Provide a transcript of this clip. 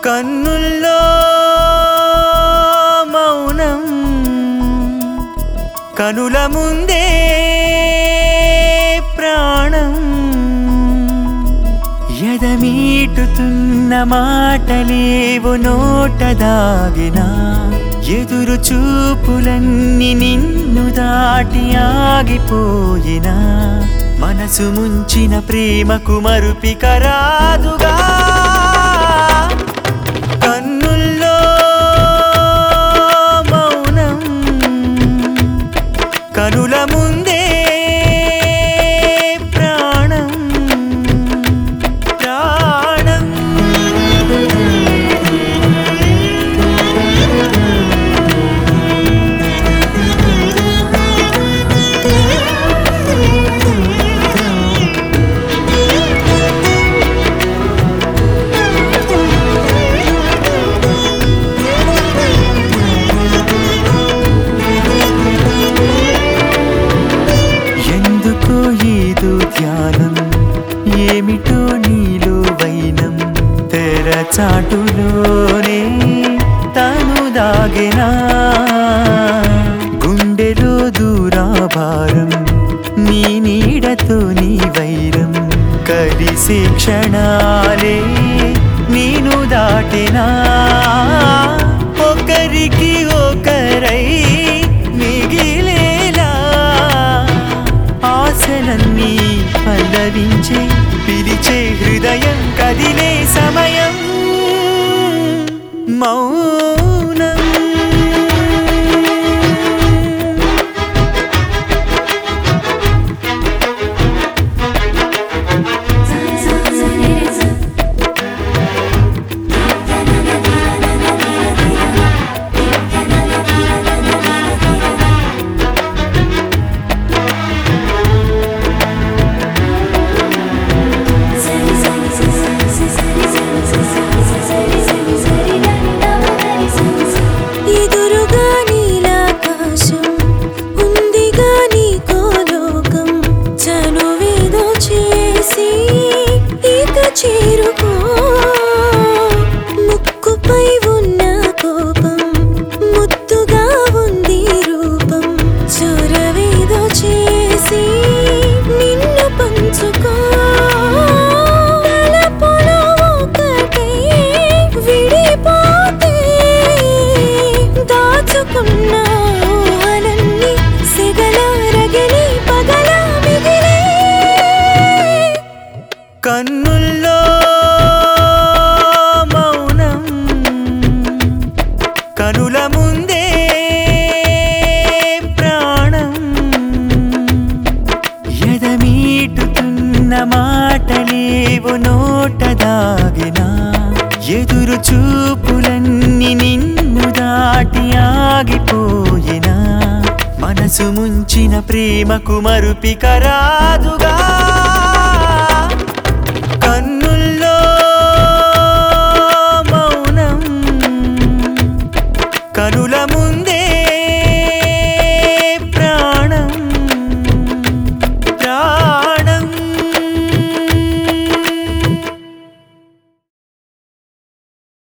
కన్నుల్లో మౌనం కనుల ముందే ప్రాణం ఎదమీటుతున్న మాటలేవు నోట దాగినా ఎదురు చూపులన్నీ నిన్ను దాటి ఆగిపోయినా మనసు ముంచిన ప్రేమకు మరుపిక రాదుగా కన్నుల్లో మౌనం కనుల ముందే ప్రాణం ప్రాణం ఎందుకో ఏదో ధ్యానం ఏమిటో నీలో వైనం తెర చాటులోనే తను దాగెనా గుండెలో దూరాభారం నీ నీడతో నీ వైరం కలిసే క్షణాలే నేను దాటినా ఒకరికి ఒకరై మిగిలేలా ఆశలన్నీ పల్లవించే పిలిచే హృదయం కదిలే సమయం మౌనం ఎదురుగా నీలాకాశం ఉందిగా నీకో లోకం చనువేదో చేసి ఇక చేరుకో ముక్కుపై ఉన్న కోపం ముద్దుగా ఉంది రూపం చొరవేదో చేసి నిన్ను పంచుకో తలపులో ఒకటే విడిపోతే దాచుకున్న ఊహలన్నీ సెగల రగిలి పగల మిగిలే కన్నుల్లో మౌనం కనుల ముందే ప్రాణం ఎదమీటుతున్న మాటలేవు నోట దాగినా ఎదురు చూపులన్నీ నిన్ను దాటి ఆగిపోయినా మనసు ముంచిన ప్రేమకు మరుపిక రాదుగా